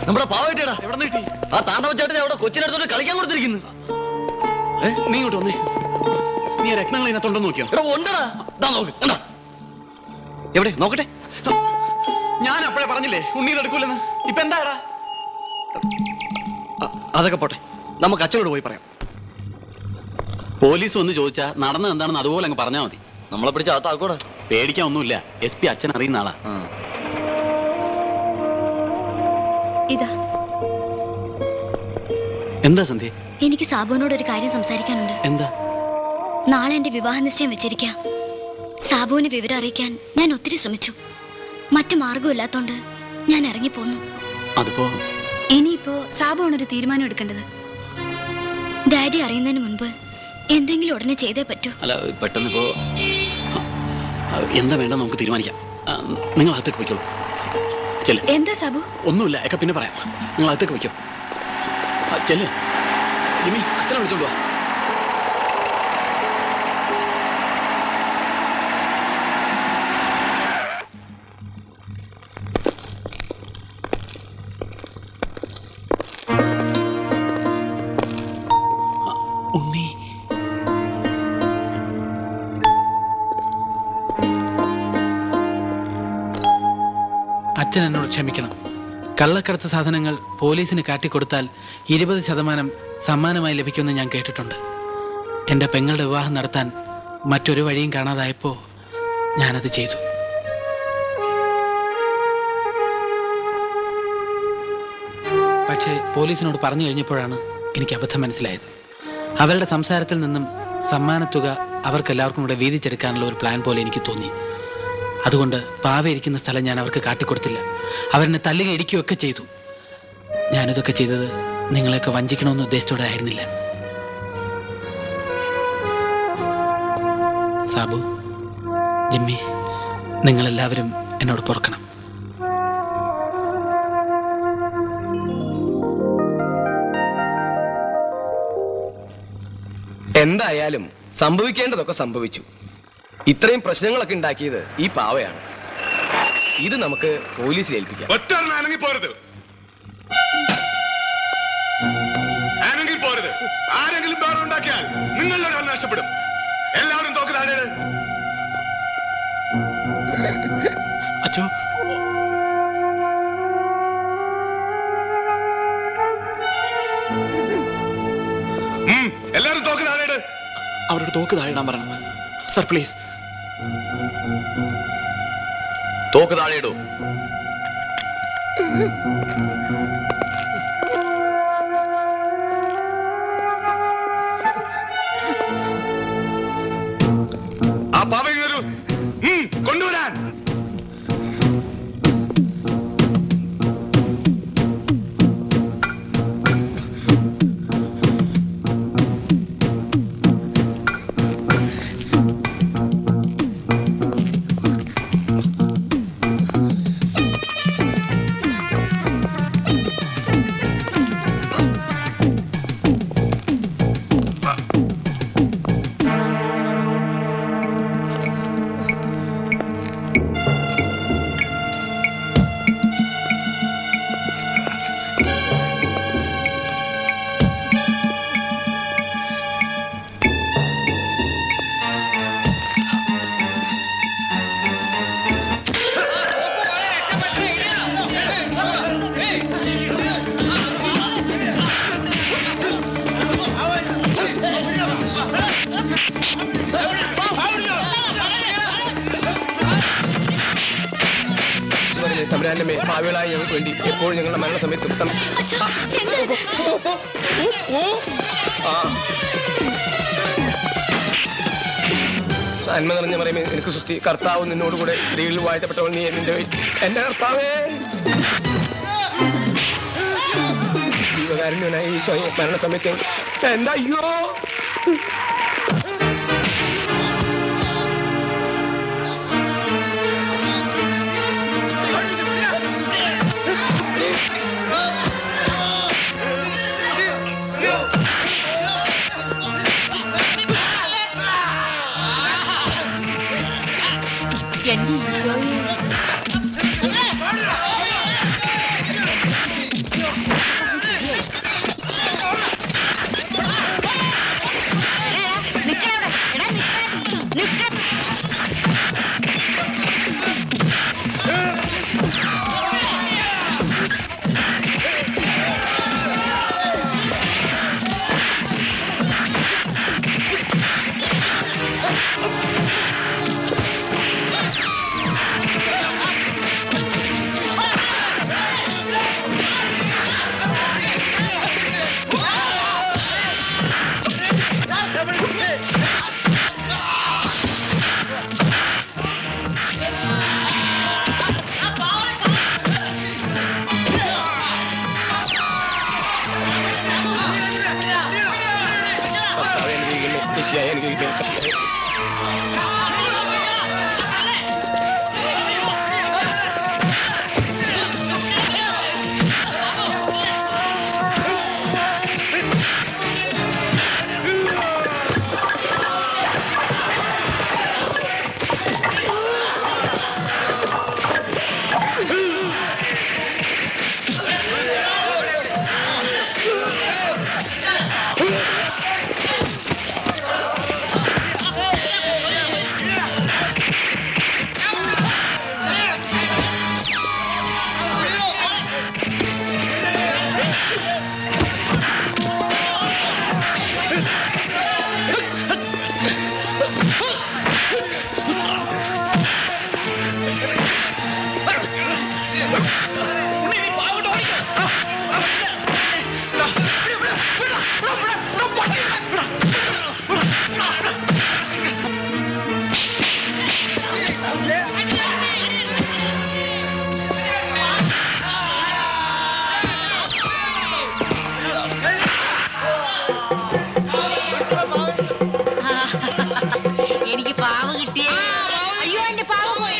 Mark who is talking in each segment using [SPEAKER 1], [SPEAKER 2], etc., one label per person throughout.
[SPEAKER 1] നമ്മുടെ പാവട്ടേടാ
[SPEAKER 2] എവിടെ കിട്ടി
[SPEAKER 1] ആ താണ്ടവ ചേട്ടനെ അവിടെ കൊച്ചിനടുത്തോട്ട് കളിക്കാൻ കൊടുത്തിരിക്കുന്നു
[SPEAKER 2] ഏ, നീ ഇങ്ങോട്ട് വന്നേ നീ ആ രത്നങ്ങൾ ഇതിനകത്തുണ്ടെന്ന് നോക്കിയോ
[SPEAKER 1] എടാ ഉണ്ടടാ ദാ നോക്ക് കണ്ടാ എവിടെ നോക്കട്ടെ
[SPEAKER 2] ഞാൻ അപ്പോഴേ പറഞ്ഞില്ലേ ഉണ്ണീത് എടുക്കൂലെന്ന് ഇപ്പൊ എന്താടാ
[SPEAKER 1] അ- അതൊക്കെ പോട്ടെ നമുക്ക് അച്ഛനോട് പോയി പറയാം
[SPEAKER 2] പോലീസ് വന്ന് ചോദിച്ചാ നടന്നത് എന്താണെന്ന് അതുപോലെ അങ്ങ് പറഞ്ഞാൽ മതി
[SPEAKER 1] നമ്മളെ പിടിച്ച അകത്താക്കൂടെ
[SPEAKER 2] പേടിക്കാൻ ഒന്നുമില്ല എസ് പി അച്ഛൻ അറിയുന്ന ആളാ
[SPEAKER 3] ഇതാ
[SPEAKER 2] എന്താ സന്ധ്യ
[SPEAKER 3] എനിക്ക് സാബുവിനോട് ഒരു കാര്യം സംസാരിക്കാനുണ്ട്
[SPEAKER 2] എന്താ
[SPEAKER 3] നാളെ എന്റെ വിവാഹ നിശ്ചയം വെച്ചിരിക്കാം സാബുവിനെ വിവരം അറിയിക്കാൻ ഞാൻ ഒത്തിരി ശ്രമിച്ചു മറ്റു മാർഗമില്ലാത്തോണ്ട് ഞാൻ ഇറങ്ങിപ്പോന്നു
[SPEAKER 2] അതിപ്പോ
[SPEAKER 4] ഇനിയിപ്പോ സാബുവാണ് ഒരു തീരുമാനം എടുക്കേണ്ടത്
[SPEAKER 3] ഡാഡി അറിയുന്നതിന് മുൻപ് എന്തെങ്കിലും ഉടനെ ചെയ്തേ പറ്റൂ
[SPEAKER 2] അല്ല പെട്ടെന്ന് ഇപ്പോ ആ, എന്താ വേണ്ട നമുക്ക് തീരുമാനിക്കാം ആ, നിങ്ങൾ അകത്തേക്ക് പോയിക്കോളൂ ചെല്ല്
[SPEAKER 4] എന്താ സാബു
[SPEAKER 2] ഒന്നുമില്ല ഒക്കെ പിന്നെ പറയാം നിങ്ങൾ അകത്തേക്ക് വയ്ക്കോ ചെല്ല് ജിമ്മി അച്ഛനെ വിളിച്ചോണ്ട് വാ ആ, ഉണ്ണി
[SPEAKER 5] അച്ഛൻ എന്നോട് ക്ഷമിക്കണം കള്ളക്കടത്ത് സാധനങ്ങൾ പോലീസിന് കാട്ടിക്കൊടുത്താൽ ഇരുപത് ശതമാനം സമ്മാനമായി ലഭിക്കുമെന്ന് ഞാൻ കേട്ടിട്ടുണ്ട് എൻ്റെ പെങ്ങളുടെ വിവാഹം നടത്താൻ മറ്റൊരു വഴിയും കാണാതായപ്പോൾ ഞാനത് ചെയ്തു പക്ഷേ പോലീസിനോട് പറഞ്ഞു കഴിഞ്ഞപ്പോഴാണ് എനിക്ക് അബദ്ധം മനസ്സിലായത് അവരുടെ സംസാരത്തിൽ നിന്നും സമ്മാനത്തുക അവർക്കെല്ലാവർക്കും കൂടെ വീതിച്ചെടുക്കാനുള്ള ഒരു പ്ലാൻ പോലെ എനിക്ക് തോന്നി അതുകൊണ്ട് പാവ ഇരിക്കുന്ന സ്ഥലം ഞാൻ അവർക്ക് കാട്ടിക്കൊടുത്തില്ല അവരെന്നെ തല്ലുക ഇടിക്കുകയൊക്കെ ചെയ്തു ഞാനിതൊക്കെ ചെയ്തത് നിങ്ങളെയൊക്കെ വഞ്ചിക്കണമെന്ന് ഉദ്ദേശത്തോടെ ആയിരുന്നില്ല സാബു ജിമ്മി നിങ്ങളെല്ലാവരും എന്നോട് പൊറുക്കണം
[SPEAKER 6] എന്തായാലും സംഭവിക്കേണ്ടതൊക്കെ സംഭവിച്ചു ഇത്രയും പ്രശ്നങ്ങളൊക്കെ ഉണ്ടാക്കിയത് ഈ പാവയാണ് ഇത് നമുക്ക് പോലീസിൽ ഏൽപ്പിക്കാം
[SPEAKER 7] ഒറ്റ അനങ്ങി പോരുത് അനങ്ങി പോരുത് ആരെങ്കിലും ബഹളം ഉണ്ടാക്കിയാൽ നിങ്ങളുടെ ഒരാൾ നഷ്ടപ്പെടും എല്ലാവരും തോക്ക് താഴെ
[SPEAKER 2] അച്ഛോ
[SPEAKER 7] എല്ലാവരും തോക്ക് താഴെ
[SPEAKER 2] അവരുടെ തോക്ക് താഴെ ഇടാൻ പറയണം സർ പ്ലീസ്
[SPEAKER 6] തോക്ക് താഴെ ഇടൂ
[SPEAKER 7] ആ പാവയ്ക്ക് വരൂ ഉം, കൊണ്ടുവരാൻ
[SPEAKER 6] തമ്പുരാന്റെ മേ ഭാവികളായി ഞങ്ങൾക്ക് വേണ്ടി എപ്പോഴും ഞങ്ങളുടെ മരണസമയത്ത് തം- ഓ, ആ. നന്മ നിറഞ്ഞ പറയുമേ എനിക്ക് സുസ്തി കർത്താവ് നിന്നോടുകൂടെ സ്ത്രീകളിൽ വാഴ്ത്തപ്പെട്ടവൾ നീ എന്നിന്റെ എന്റെ കർത്താവേ ജീവകാരുണ്യനായി ഈശോയെ മരണസമയത്ത് എന്താ അയ്യോ
[SPEAKER 4] എന്റെ ഈശോയെ
[SPEAKER 6] കൃഷ്ണേ കൃഷ്ണേ
[SPEAKER 8] എനിക്ക് പാവ കിട്ടിയേ അയ്യോ എന്റെ പാവ പോയി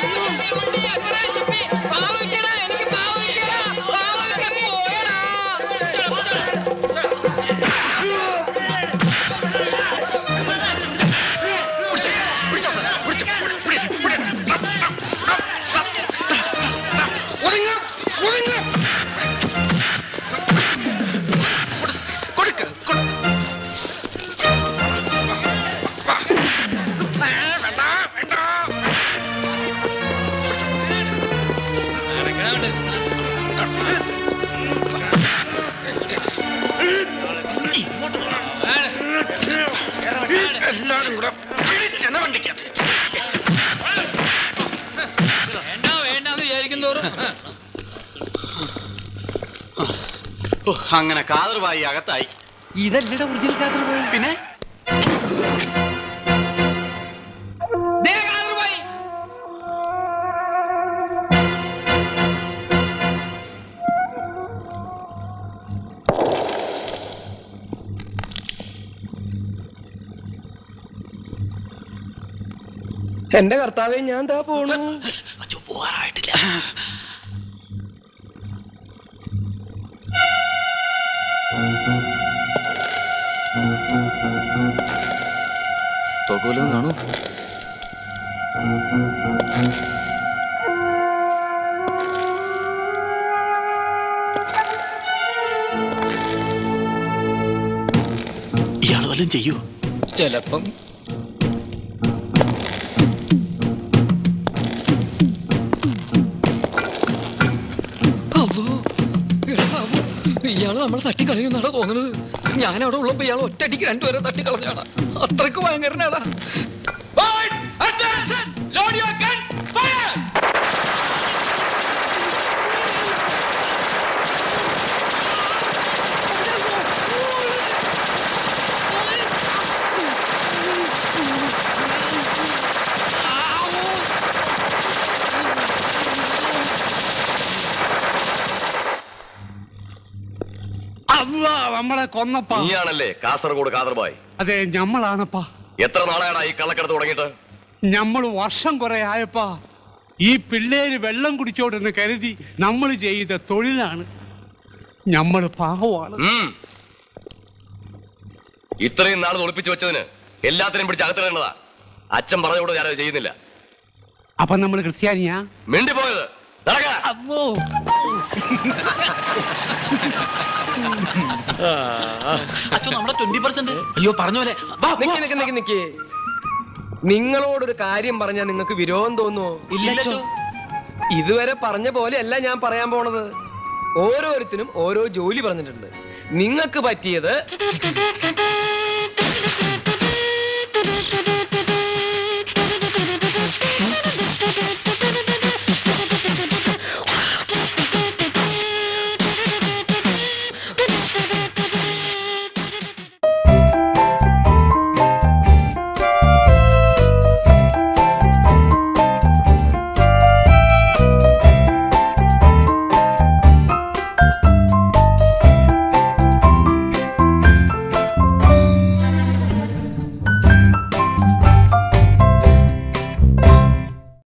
[SPEAKER 2] ഓ, അങ്ങനെ കാതർവായി അകത്തായി
[SPEAKER 5] ഇതല്ലട ഒറിജിനൽ കാതർ പോയി
[SPEAKER 2] പിന്നെ
[SPEAKER 6] എന്റെ കർത്താവെ ഞാൻ താ പോണു
[SPEAKER 2] അച്ചോ, പോകാറായിട്ടില്ല
[SPEAKER 1] തോക്കൂലെന്ന് കാണൂ
[SPEAKER 2] ഇയാൾ വല്ലതും ചെയ്യൂ
[SPEAKER 6] ചെലപ്പം
[SPEAKER 9] ഇയാള് നമ്മളെ തട്ടിക്കളയുന്നാണ് തോന്നുന്നത് ഞാൻ അവിടെ ഉള്ളപ്പോ ഇയാൾ ഒറ്റയടിക്ക് രണ്ടുപേരെ തട്ടിക്കളഞ്ഞാടാ അത്രക്ക് ഭയങ്കരനാടാ
[SPEAKER 10] അല്ല നമ്മളെ കൊന്നപ്പാ
[SPEAKER 7] നീയാണല്ലേ കാസർഗോഡ് കാതർബായ്
[SPEAKER 10] അതെ ഞമ്മളാണപ്പാ
[SPEAKER 7] എത്ര നാളായടാ ഈ കള്ളക്കടത്ത് തുടങ്ങിയിട്ട്
[SPEAKER 10] ഞമ്മള് വർഷം കുറെ ആയപ്പാ ഈ പിള്ളേര് വെള്ളം കുടിച്ചോടെന്ന് കരുതി നമ്മൾ ചെയ്ത തൊഴിലാണ് ഞമ്മള് പാവമാണ്
[SPEAKER 7] ഉം. ഇത്രയും നാൾ ഒളിപ്പിച്ചു വെച്ചതിന് എല്ലാത്തിനും പിടിച്ച് അകത്തിടേണ്ടതാ അച്ഛൻ പറഞ്ഞുകൊണ്ട് ഞാനത് ചെയ്യുന്നില്ല
[SPEAKER 10] അപ്പൊ നമ്മൾ ക്രിസ്ത്യാനിയാ
[SPEAKER 7] മിണ്ടിപ്പോയത് നടക്ക
[SPEAKER 10] അമ്മോ
[SPEAKER 2] അച്ഛൻ നമ്മുടെ ട്വന്റി പെർസെന്റ്
[SPEAKER 5] അയ്യോ പറഞ്ഞ പോലെ വാ,
[SPEAKER 6] നിക്ക്
[SPEAKER 5] പോ.
[SPEAKER 6] നിക്ക് നിക്ക് നിക്ക് നിങ്ങളോടൊരു കാര്യം പറഞ്ഞാൽ നിങ്ങൾക്ക് വിരോധം തോന്നുവോ
[SPEAKER 5] ഇല്ല അച്ചോ.
[SPEAKER 6] ഇതുവരെ പറഞ്ഞ പോലെയല്ല ഞാൻ പറയാൻ പോണത് ഓരോരുത്തരും ഓരോ ജോലി പറഞ്ഞിട്ടുണ്ട് നിങ്ങൾക്ക് പറ്റിയത്